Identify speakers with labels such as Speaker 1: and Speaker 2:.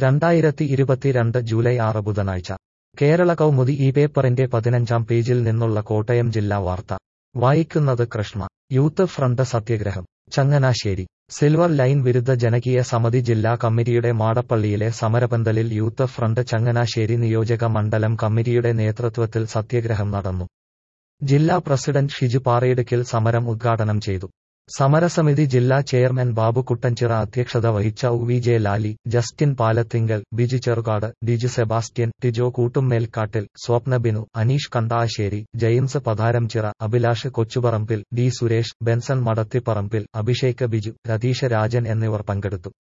Speaker 1: രണ്ടായിരത്തി ഇരുപത്തിരണ്ട് ജൂലൈ ആറ് ബുധനാഴ്ച കേരള കൗമുദി ഈ പേപ്പറിന്റെ പതിനഞ്ചാം പേജിൽ നിന്നുള്ള കോട്ടയം ജില്ലാ വാർത്ത വായിക്കുന്നത് കൃഷ്ണ യൂത്ത് ഫ്രണ്ട് സത്യഗ്രഹം ചങ്ങനാശ്ശേരി സിൽവർ ലൈൻ വിരുദ്ധ ജനകീയ സമിതി ജില്ലാ കമ്മിറ്റിയുടെ മാടപ്പള്ളിയിലെ സമരപന്തലിൽ യൂത്ത് ഫ്രണ്ട് ചങ്ങനാശ്ശേരി നിയോജക മണ്ഡലം കമ്മിറ്റിയുടെ നേതൃത്വത്തിൽ സത്യഗ്രഹം നടന്നു ജില്ലാ പ്രസിഡന്റ് ഷിജു പാറയിടുക്കിൽ സമരം ഉദ്ഘാടനം ചെയ്തു സമരസമിതി ജില്ലാ ചെയർമാൻ ബാബു കുട്ടൻചിറ അധ്യക്ഷത വഹിച്ച ഉ V J Lali Justin Palathinkal Biju Cherukad Diju Sebastian Tijo Koottumelkattil Swapna Binu Aneesh Kandassery James Patharamchira Abhilash Kochuparambil D Suresh Benson Madathiparambil Abhishek Biju Ratheesha Rajan എന്നിവർ പങ്കെടുത്തു